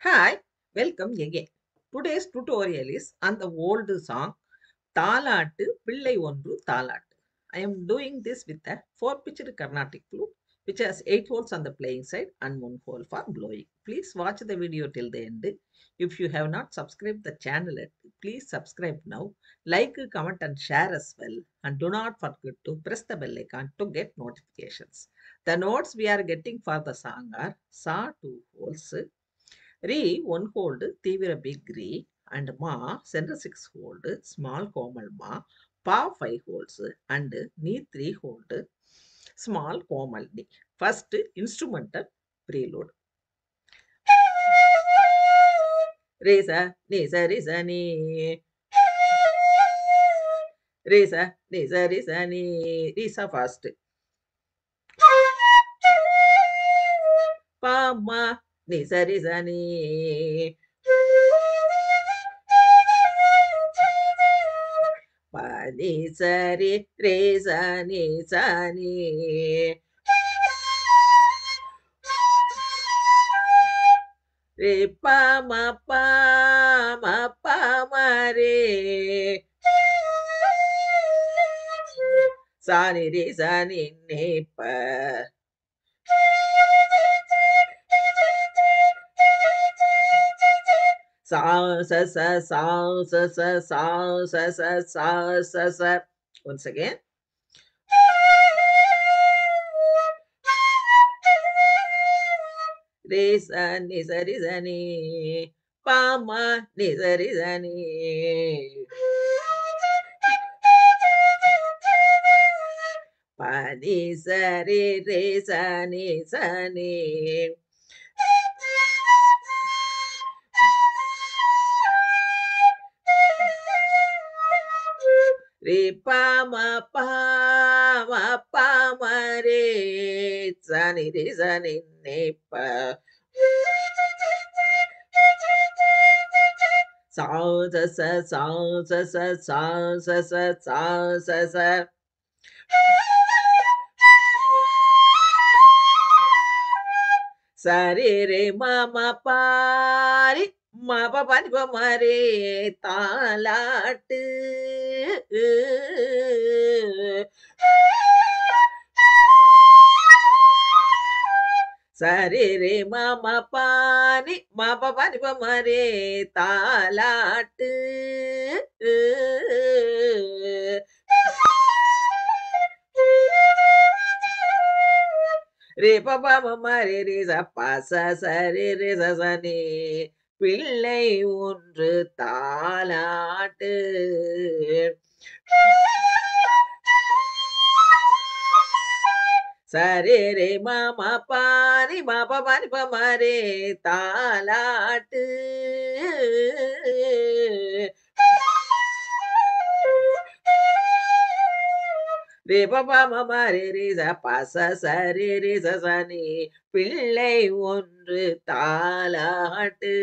Hi, welcome again. Today's tutorial is on the old song Taalatu Pillai Ondru Taalatu. I am doing this with a four pitched Carnatic flute which has eight holes on the playing side and one hole for blowing. Please watch the video till the end. If you have not subscribed the channel yet, please subscribe now. Like, comment and share as well. And do not forget to press the bell icon to get notifications. The notes we are getting for the song are Sa two holes, Re one hold Tivira big Re and Ma center six hold small Komal Ma Pa five holds and Ni three hold small Komal Ni. First instrumental prelude. Reza, Nisa, Risa, Ni. Risa, Nisa, Risa, Ni. Risa first. Pa, Ma, Nisa, Risa, Ni. Pa, Nisa, Re, Resa, Nisa, Ni. Re, Pa, Ma, Pa, Ma, Pa, Ma, Re. Sa, Ni, Re, Sa, Ni, Ni, Pa. Sa, sa, sa, sa, sa, sa, sa, sa, sa, sa, sa, sa. Once again. Re, sa, ni, sa, re, sa, ni. Pa, ma, ni, sa, re, sa, ni. Pa, ni, sa, re, re, sa, ni, sa, ni. Re, pa, ma, pa, ma, pa, ma, re. Sa, ni, re, sa, ni, ni, pa. Sa, sa, sa, sa, sa, sa, sa, sa, sa, sa, sa, sa. Sa, re, re, ma, ma, pa, re. Ma, pa, pa, ni, pa, ma, re. தாலாட்டு சரி ரே மாமா பானி மாபா பானி பமரே தாலாட்டு ரே பபா மமா ரே ரே சப்பா சரி ரே சசனி பிள்ளை ஒன்று தாலாட்டு சரி ரே மாமா பாரி மாபா பாரி பமாரே தாலாட்டு ரே பபா மமா ரே ரே ச பச சரி ரே சசனி பிள்ளை ஒன்று தாலாட்டு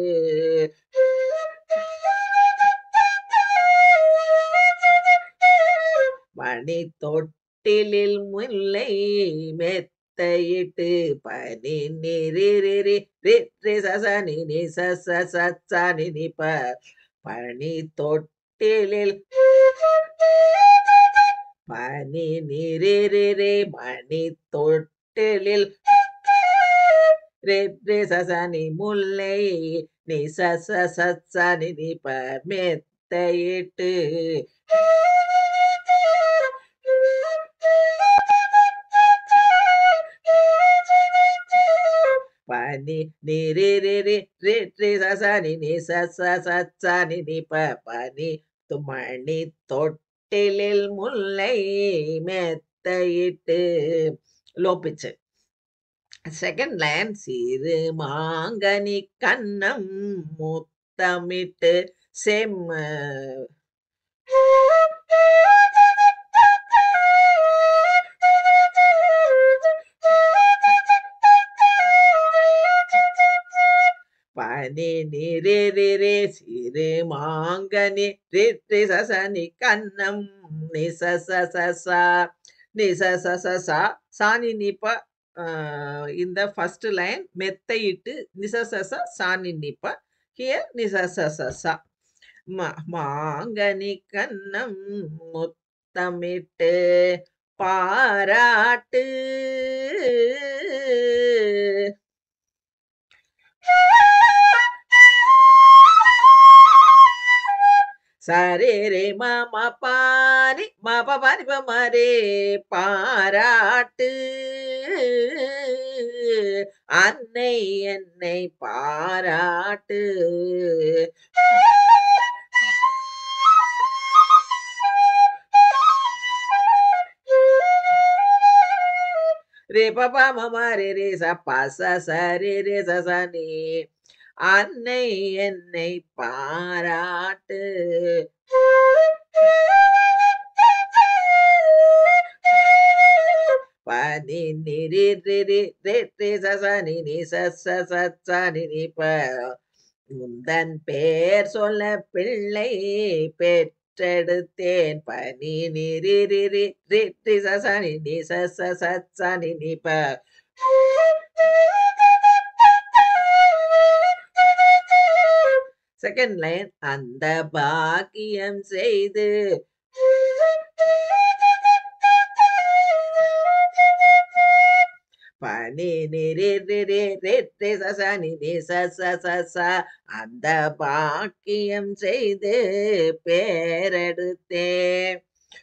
மணி தொட்டிலில் முல்லை மெத்தையிட்டு பனி நிரி ரி ரி சசனி நி சசனி நி ப பனி தொட்டிலில் பனி நிரி ரி மணி தொட்டிலில் ரே ரே சசனி முல்லை நி சச சசனி நி ப மெத்தையிட்டு பனி நிரி ரி ரி ரி ரி சசனி நி சச சசனி நி ப பனி துமணி தொட்டிலில் முல்லை மெத்தையிட்டு லோபிச்சு செகண்ட் லைன் சிறு மாங்கனி கண்ணம் முத்தமிட்டு செம்ம பனி நிரி ரி ரி சிறு மாங்கனி ரி ரி சசனி கண்ணம் நி ச ச ச சா நி ச ச ச சா சானி நி ப in the first line மெத்தையிட்டு நிசசச சாணி நிப்ப here நிசசச ம மாங்கனி கண்ணம் முத்தமிட்டு பாராட்டு சரே ரே மம பாரி மப பாரி மரே பாராட்டு அன்னை என்னை பாராட்டு ரே பபா மம ரே ரே ச ப ச ச ரே ரே ச ச நீ அன்னை என்னை பாராட்டு பனி நிரி ரிரி ரே ரே ச ச நி நி ச ச ச ச நி நி ப உந்தன் பேர் சொல்ல பிள்ளை பெற்றெடுத்தேன் பனி நிரி ரிரி ரி ரி ச ச நி நி ச ச ச ச நி நி ப செகண்ட் லைன் அந்த பாக்கியம் செய்து பனி நிரி ரிரி ரி ரி ச ச நி நி ச ச ச ச அந்த பாக்கியம் செய்து பேரெடுத்தேன்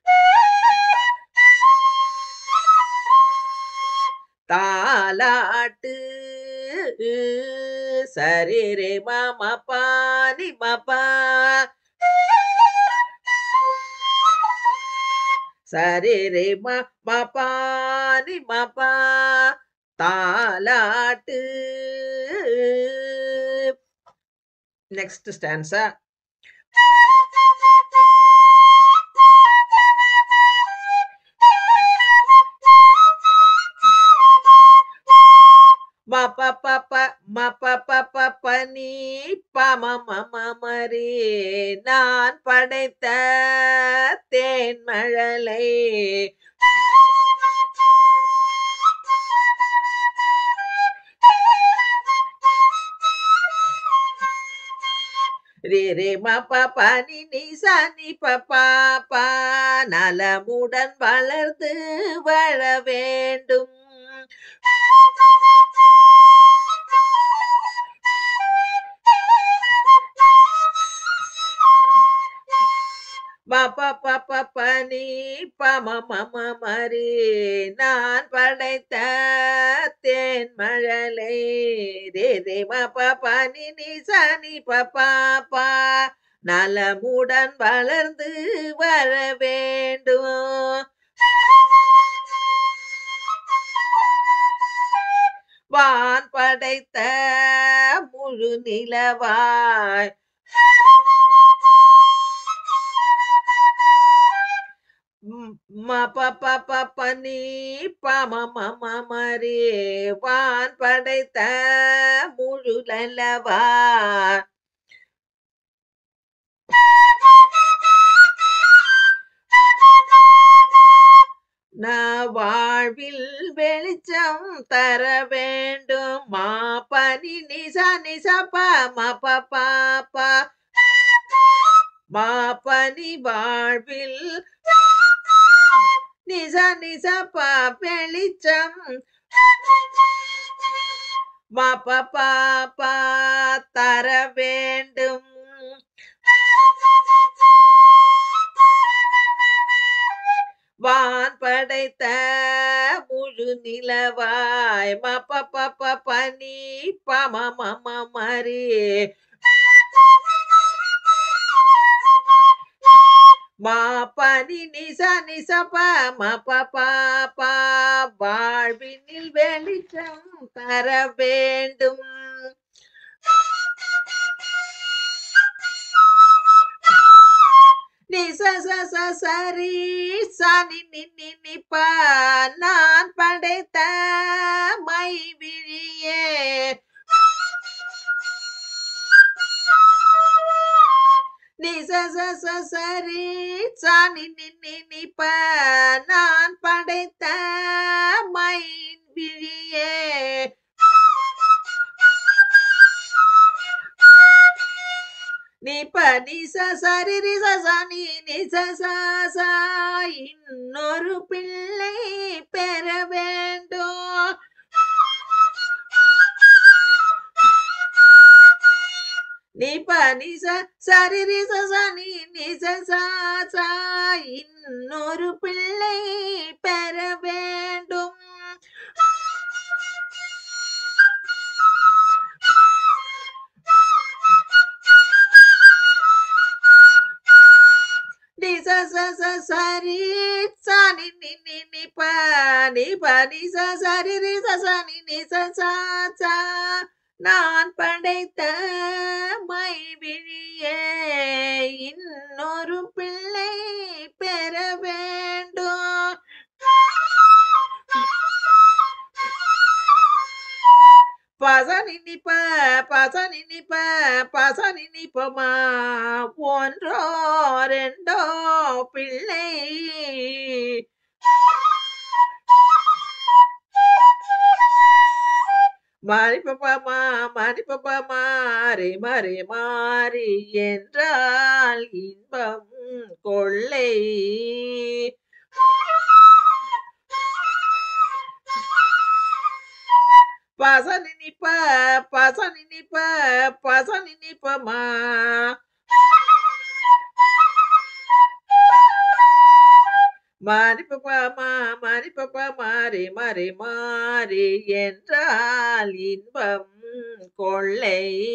தாலாட்டு சரி ரே மம பானி மபா சரி ரே ம மபானி மபா தாலாட்டு நெக்ஸ்ட் ஸ்டான்ஸா ம ப ப ப ம ப ப ப ப நீ ப ம ம ம மரே நான் படைத்த தேன்மழலை ரே ரே ம ப ப நி நி ச நி ப ப ப நலமுடன் வளர்ந்து வாழ வேண்டும் ம ப ப ப ப நீ ப ம ம ம மரே நான் படைத்த தேன்மழலை ரே ரே ம ப ப நி நி ச நி ப ப ப நலமுடன் வளர்ந்து வர வேண்டும் வான் படைத்த முழு நிலவாய் ம், ம ப ப ப ப நீ ப ம ம ம ம ரே வான் படைத்த முழு நிலவா நான் வாழ்வில் வெளிச்சம் தர வேண்டும் மா பனி நிசா நிசா ப ம ப ப ப மா பனி வாழ்வில் நிச நிச ப வெளிச்சம் ம ப ப ப தர வேண்டும் வான் படைத்த முழு நிலவாய் ம ப ப ப பனி ப ம ம ம மரே மா பனி நிச நிச ப ம ப ப ப வாழ்வினில் வெளிச்சம் தர வேண்டும் நி ச ச ச சரி சனி நி நி நி ப நான் படைத்த மை விழியே நி ச ச ச சரி சனி நி நி நி ப நான் படைத்த மை விழியே விழியே நீ ப நீ ச சரி ரி ச ச நீ நீ ச ச ச இன்னொரு பிள்ளை பெற வேண்டும் நீ ப நீ ச சரி ரி ச ச நீ நீ ச ச ச இன்னொரு பிள்ளை பெற வேண்டும் ni sa sa sa sa ri sa ni ni ni ni pa ni pa ni sa sa ri ri sa sa ni ni sa sa sa நான் படைத்த மைவிழியே இன்னொரு பிள்ளை பெற வேண்டும் பசனி நிப்ப பசனி நிப்ப பசனி நிப்பமா ஒன்றோ ரெண்டோ பிள்ளை மாறி பப்பாமா மாறி பப்பாமா ரே மாறி மாறி என்றால் இன்பம் கொள்ளை பசனி நிப்ப பசனி நிப்ப பசனி நிப்பமா மாறி பப்பாமா மாறி பப்பா மாறி மாறி மாறி என்றால் இன்பம் கொள்ளை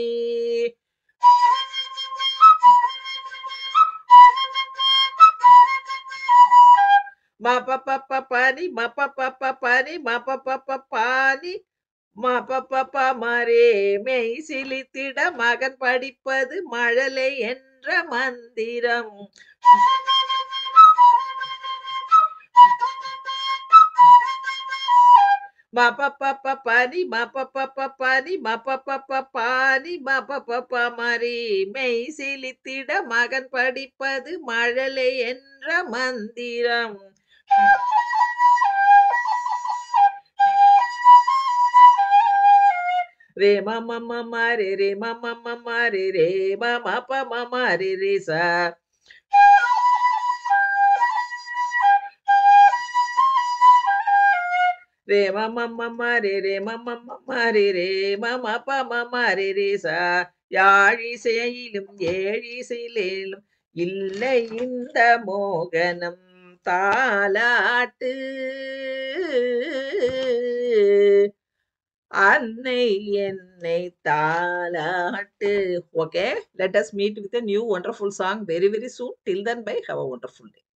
மப்ப பப்ப பனி மப்ப பப்ப பனி மப்ப பப்ப பானி மப்ப பப்ப மரே மெய் சிலித்திட மகன் படிப்பது மழலை என்ற மந்திரம் மப்ப பப்ப பனி மப்ப பப்ப பனி மப்ப பப்ப பானி மப்ப பப்ப மரி மெய் சிலித்திட மகன் படிப்பது மழலை என்ற மந்திரம் ரே மம மம ரே ரே மம மம ரே ரே மம ப மம ரே ரே ச ரே மம மம ரே ரே மம மம ரே ரே மம ப மம ரே ரே ச யாழிசையிலும் ஏழிசையிலும் இல்லை இந்த மோகனம் தாலாட்டு அன்னை என்னை தாலாட்டு okay let us meet with a new wonderful song very very soon till then bye have a wonderful day